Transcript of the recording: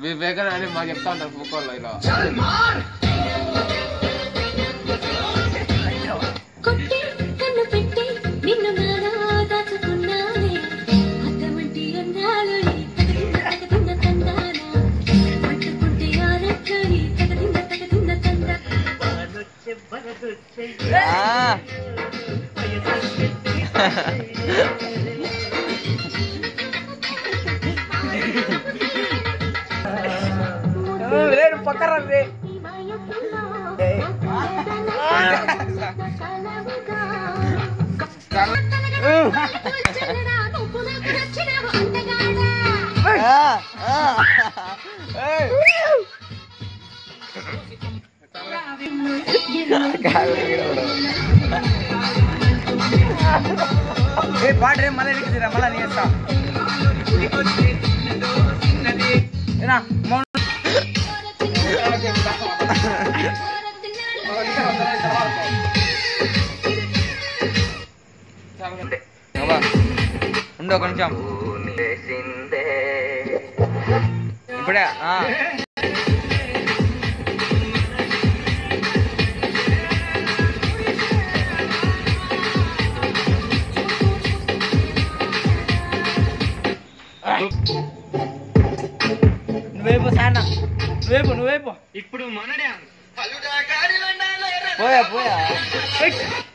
వివేకన్ అని మాకు చెప్తా ఉంటారు ముక్కోళ్ళు ఇలా కొట్టి కన్ను పెట్టి నిన్ను నాలో దాచుకున్నానే అద్దమంటి అన్నాలు తగదింద తందానా పట్టుకుంటే ఆరట్లని తగదింద తగదింద తందా ఆ. రేడు పక్కన రే ఆ, ఆ. ఏయ్. కాలు ఎగరకూడదు. ఏ పాట రే మళ్ళీ ఎక్కిరా మళ్ళీ నేను చేస్తా ఏనా, మౌనం. అవ్వ. ఉండు ఒక నిమిషం ఇప్పుడే ఆ. నువ్వేపో సాయన నువ్వేపో నువ్వేపో పోయా పోయా వెయిట్.